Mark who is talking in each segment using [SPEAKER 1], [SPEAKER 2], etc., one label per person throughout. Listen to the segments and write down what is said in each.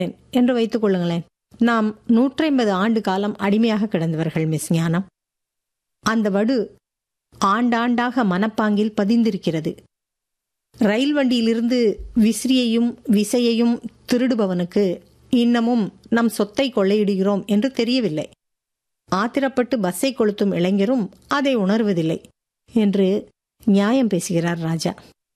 [SPEAKER 1] என்று வைத்துக் கொள்ளுங்களேன் நாம் நூற்றைம்பது ஆண்டு காலம் அடிமையாக கிடந்தவர்கள் மிஸ் ஞானம் அந்த வடு ஆண்டாண்டாக மனப்பாங்கில் பதிந்திருக்கிறது ரயில் வண்டியிலிருந்து விசிறியையும் விசையையும் திருடுபவனுக்கு இன்னமும் நம் சொத்தை கொள்ளையிடுகிறோம் என்று தெரியவில்லை ஆத்திரப்பட்டு பஸ்ஸை கொளுத்தும் இளைஞரும் அதை உணர்வதில்லை என்று நியாயம் பேசுகிறார் ராஜா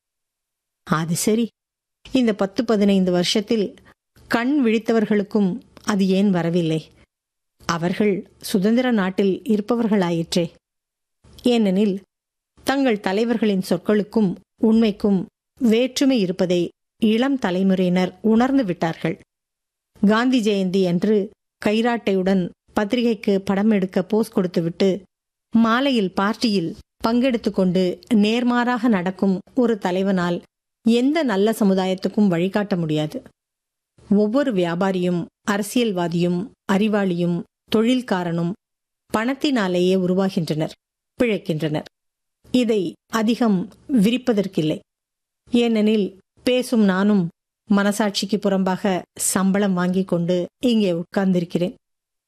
[SPEAKER 1] அது சரி இந்த பத்து பதினைந்து வருஷத்தில் கண் விழித்தவர்களுக்கும் அது ஏன் வரவில்லை அவர்கள் சுதந்திர நாட்டில் இருப்பவர்களாயிற்றே ஏனெனில் தங்கள் தலைவர்களின் சொற்களுக்கும் உண்மைக்கும் வேற்றுமை இருப்பதை இளம் தலைமுறையினர் உணர்ந்து விட்டார்கள் காந்தி ஜெயந்தி அன்று கைராட்டையுடன் பத்திரிகைக்கு படம் எடுக்க போஸ் கொடுத்துவிட்டு மாலையில் பார்ட்டியில் பங்கெடுத்துக் கொண்டு நேர்மாறாக நடக்கும் ஒரு தலைவனால் எந்த நல்ல சமுதாயத்துக்கும் வழிகாட்ட முடியாது ஒவ்வொரு வியாபாரியும் அரசியல்வாதியும் அறிவாளியும் தொழில்காரனும் பணத்தினாலேயே உருவாகின்றனர் பிழைக்கின்றனர் இதை அதிகம் விரிப்பதற்கில்லை ஏனெனில் பேசும் நானும் மனசாட்சிக்கு புறம்பாக சம்பளம் வாங்கிக் கொண்டு இங்கே உட்கார்ந்திருக்கிறேன்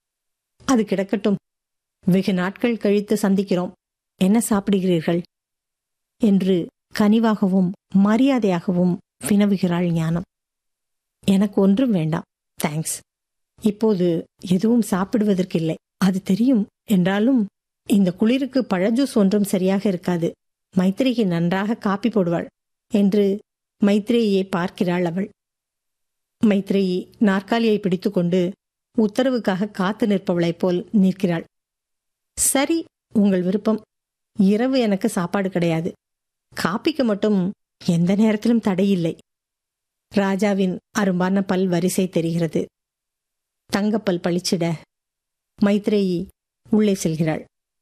[SPEAKER 1] அது கிடக்கட்டும் வெகு நாட்கள் கழித்து சந்திக்கிறோம் என்ன சாப்பிடுகிறீர்கள் என்று கனிவாகவும் மரியாதையாகவும் வினவுகிறாள் ஞானம் எனக்கு ஒன்றும் வேண்டாம் தேங்க்ஸ் இப்போது எதுவும் சாப்பிடுவதற்கில்லை அது தெரியும் என்றாலும் இந்த குளிருக்கு பழஜூஸ் ஒன்றும் சரியாக இருக்காது மைத்ரேயி நன்றாக காப்பி போடுவாள் என்று மைத்ரேயை பார்க்கிறாள் அவள் மைத்ரேயி நாற்காலியை பிடித்துக்கொண்டு உத்தரவுக்காக காத்து நிற்பவளைப் போல் நிற்கிறாள் சரி உங்கள் விருப்பம் இரவு எனக்கு சாப்பாடு கிடையாது காப்பிக்கு மட்டும் எந்த நேரத்திலும் தடையில்லை ராஜாவின் அரும்பான பல் வரிசை தெரிகிறது தங்கப்பல் பளிச்சிட மைத்ரேயி உள்ளே செல்கிறாள்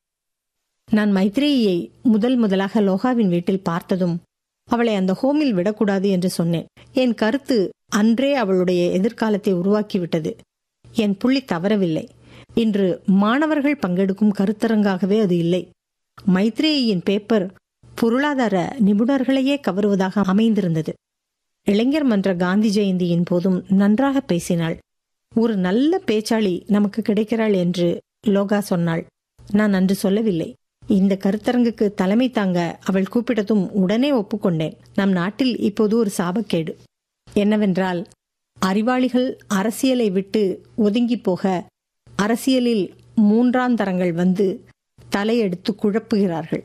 [SPEAKER 1] நான் மைத்ரேயியை முதல் முதலாக லோகாவின் வீட்டில் பார்த்ததும் அவளை அந்த ஹோமில் விடக்கூடாது என்று சொன்னேன் என் கருத்து அன்றே அவளுடைய எதிர்காலத்தை உருவாக்கிவிட்டது என் புள்ளி தவறவில்லை இன்று மாணவர்கள் பங்கெடுக்கும் கருத்தரங்காகவே அது இல்லை மைத்ரேயின் பேப்பர் பொருளாதார நிபுணர்களையே கவருவதாக அமைந்திருந்தது இளைஞர் மன்ற காந்தி ஜெயந்தியின் போதும் நன்றாக பேசினாள் ஒரு நல்ல பேச்சாளி நமக்கு கிடைக்கிறாள் என்று லோகா சொன்னாள் நான் அன்று சொல்லவில்லை இந்த கருத்தரங்குக்கு தலைமை தாங்க அவள் கூப்பிட்டதும் உடனே ஒப்புக்கொண்டேன் நம் நாட்டில் இப்போது ஒரு சாபக்கேடு என்னவென்றால் அறிவாளிகள் அரசியலை விட்டு ஒதுங்கி போக அரசியலில் மூன்றாம் தரங்கள் வந்து தலையெடுத்து குழப்புகிறார்கள்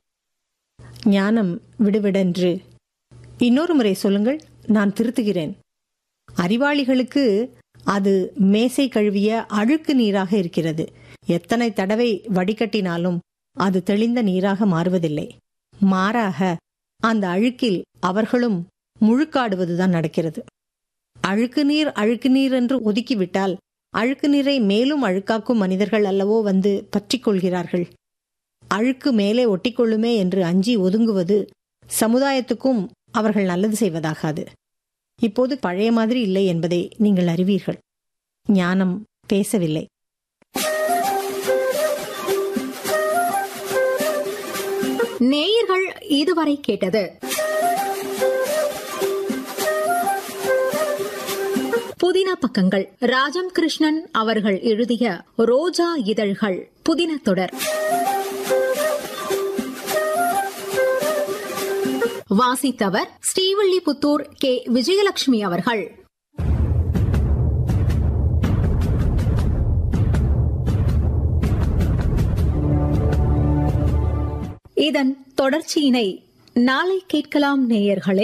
[SPEAKER 1] ஞானம் விடுவிடென்று இன்னொரு முறை சொல்லுங்கள் நான் திருத்துகிறேன் அறிவாளிகளுக்கு அது மேசை கழுவிய அழுக்கு நீராக இருக்கிறது எத்தனை தடவை வடிகட்டினாலும் அது தெளிந்த நீராக மாறுவதில்லை மாறாக அந்த அழுக்கில் அவர்களும் முழுக்காடுவதுதான் நடக்கிறது அழுக்கு நீர் அழுக்கு நீர் என்று ஒதுக்கிவிட்டால் அழுக்கு நீரை மேலும் அழுக்காக்கும் மனிதர்கள் அல்லவோ வந்து பற்றிக் கொள்கிறார்கள் அழுக்கு மேலே ஒட்டிக்கொள்ளுமே என்று அஞ்சி ஒதுங்குவது சமுதாயத்துக்கும் அவர்கள் நல்லது செய்வதாகாது இப்போது பழைய மாதிரி இல்லை என்பதை நீங்கள் அறிவீர்கள் ஞானம் பேசவில்லை
[SPEAKER 2] நேயர்கள் இதுவரை கேட்டது புதின பக்கங்கள் ராஜம் கிருஷ்ணன் அவர்கள் எழுதிய ரோஜா இதழ்கள் புதின தொடர் வாசித்தவர் ஸ்ரீவில்லிபுத்தூர் கே விஜயலட்சுமி அவர்கள் இதன் தொடர்ச்சியினை நாளை கேட்கலாம் நேயர்களே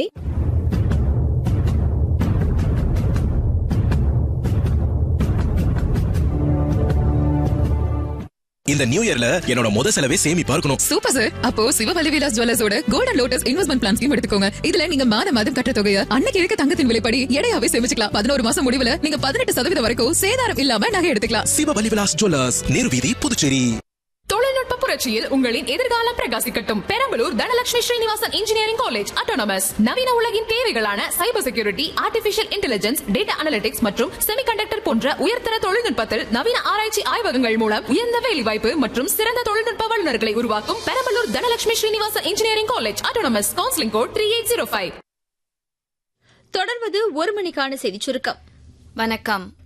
[SPEAKER 3] இந்த நியூ இயர்ல என்னோட முத செலவே சேமிப்பா இருக்கணும்
[SPEAKER 4] சூப்பர் சார் அப்போ சிவவலி விலாஸ் ஜுவல்லர்ஸோட golden lotus investment plan scheme எடுத்துக்கோங்க இதுல நீங்க மாத மாதம் கட்ட தொகையை அன்னைக்கு இருக்க தங்கத்தின் விலைப்படி எடையாவே சேமிச்சுக்கலாம் பதினோரு மாசம் முடிவுல நீங்க பதினெட்டு சதவீதம் வரைக்கும் சேதாரம் இல்லாம நகை எடுத்துக்கலாம்
[SPEAKER 3] சிவபலி விலாஸ் ஜுவல்லர்ஸ் நேரு வீதி புதுச்சேரி
[SPEAKER 5] தொழில்நுட்ப புரட்சியில் உங்களின் எதிர்காலம் பிரகாசிக்கட்டும் Perambalur Dhanalakshmi Srinivasan engineering college autonomous நவீன உலகின் தேவைகளான cyber security artificial intelligence data analytics மற்றும் செமிகண்டக்டர் போன்ற உயர்தர தொழில்நுட்பத்தில் நவீன ஆராய்ச்சி ஆய்வகங்கள் மூலம் உயர்ந்த வேலைவாய்ப்பு மற்றும் சிறந்த தொழில்நுட்ப வல்லுநர்களை உருவாக்கும் Perambalur Dhanalakshmi Srinivasan engineering college autonomous counselling code three eight zero five
[SPEAKER 6] தொடர்வது ஒரு மணிக்கான செய்திச் சுருக்கம் வணக்கம்